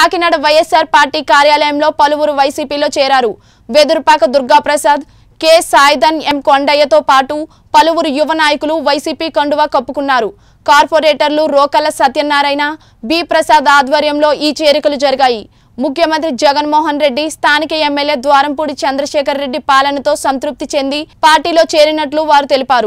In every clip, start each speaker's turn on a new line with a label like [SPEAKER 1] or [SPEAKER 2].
[SPEAKER 1] Kakinada YSR party కార్యాలయంలో పలువురు వైసీపీలో చేరారు వెదురుపాక దుర్గాప్రసాద్ కె సాయిధన్ ఎం కొండయ్యతో పాటు పలువురు యువ నాయకులు వైసీపీ కండువా కప్పుకున్నారు కార్పొరేటర్లు రోకల సత్యనారాయణ బి ప్రసాద్ ఆధ్వర్యంలో ఈ చేరికలు జరిగాయి ముఖ్యమంత్రి జగన్మోహన్ రెడ్డి స్థానిక ఎమ్మెల్యే ద్వారంపూడి చంద్రశేఖర్ రెడ్డి పాలనతో సంతృప్తి చెంది పార్టీలో చేరినట్లు వారు తెలిపారు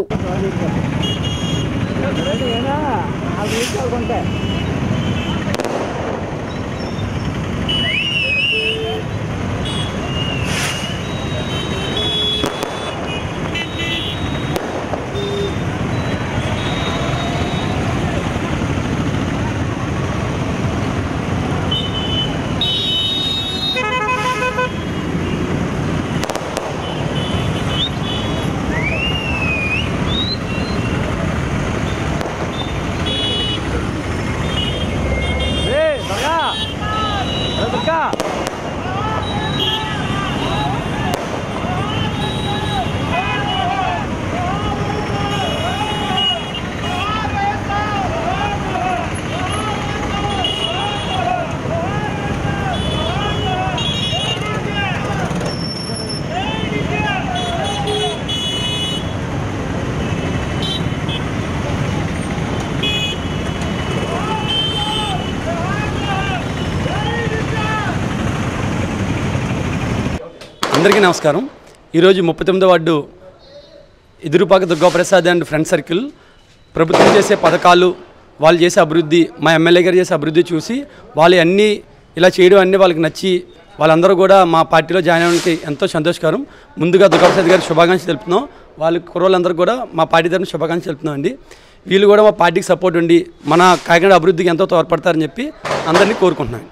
[SPEAKER 2] అందరికీ నమస్కారం ఈరోజు ముప్పై తొమ్మిదో ward Edurupaka Durgaprasad and friend circle ప్రభుత్వం చేసే పథకాలు వాళ్ళు చేసే అభివృద్ధి మా ఎమ్మెల్యే గారు చేసే అభివృద్ధి చూసి వాళ్ళు అన్నీ ఇలా చేయడం అన్నీ వాళ్ళకి నచ్చి వాళ్ళందరూ కూడా మా పార్టీలో జాయిన్ అవ్వడానికి ఎంతో సంతోషకరం ముందుగా దుర్గాప్రసాద్ గారికి శుభాకాంక్షలు తెలుపుతున్నాం వాళ్ళ కుర్రోళ్ళందరూ కూడా మా పార్టీ తరఫున శుభాకాంక్షలు తెలుపుతున్నాం అండి వీళ్ళు కూడా మా పార్టీకి సపోర్ట్ ఉండి మన కాకినాడ అభివృద్ధికి ఎంతో తోడ్పడతారని చెప్పి అందరినీ కోరుకుంటున్నాను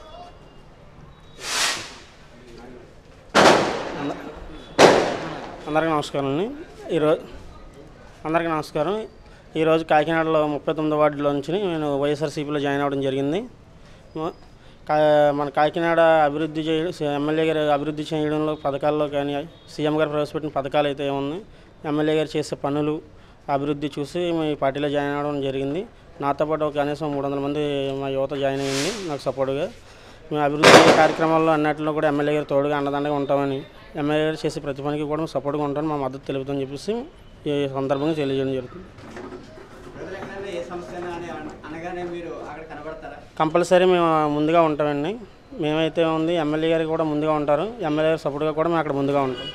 [SPEAKER 3] అందరికీ నమస్కారం అండి ఈరోజు అందరికీ నమస్కారం ఈరోజు కాకినాడలో ముప్పై తొమ్మిదో వార్డులో నుంచి నేను వైఎస్ఆర్సీపీలో జాయిన్ అవ్వడం జరిగింది మ- కా మన కాకినాడ అభివృద్ధి చేయడం ఎమ్మెల్యే గారు అభివృద్ధి చేయడంలో పథకాల్లో కానీ సీఎం గారు ప్రవేశపెట్టిన పథకాలు అయితే ఏమున్నాయి ఎమ్మెల్యే గారు చేసే పనులు అభివృద్ధి చూసి మీ పార్టీలో జాయిన్ అవ్వడం జరిగింది నాతో పాటు ఒక కనీసం మూడు వందల మంది మా యువత జాయిన్ అయ్యింది నాకు సపోర్ట్గా మేము అభివృద్ధి కార్యక్రమాల్లో అన్నింటిలో కూడా ఎమ్మెల్యే గారు తోడుగా అండదండగా ఉంటామని ఎమ్మెల్యే గారు చేసే ప్రతి పనికి కూడా సపోర్ట్గా ఉంటామని మా మద్దతు తెలుపుతామని చెప్పేసి ఈ సందర్భంగా తెలియజేయడం జరుగుతుంది
[SPEAKER 4] ఏ సమస్య అని అనగానే మీరు అక్కడ కనబడతారా
[SPEAKER 3] కంపల్సరీ మేము ముందుగా ఉంటామండి మేమైతే ఉంది ఎమ్మెల్యే గారు కూడా ముందుగా ఉంటారు ఎమ్మెల్యే గారు సపోర్ట్గా కూడా మేము అక్కడ ముందుగా ఉంటాం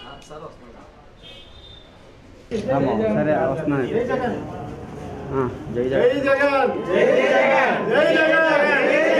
[SPEAKER 2] సరే వస్తున్నాను జై
[SPEAKER 5] జై జగన్ జై జగన్ జై జగన్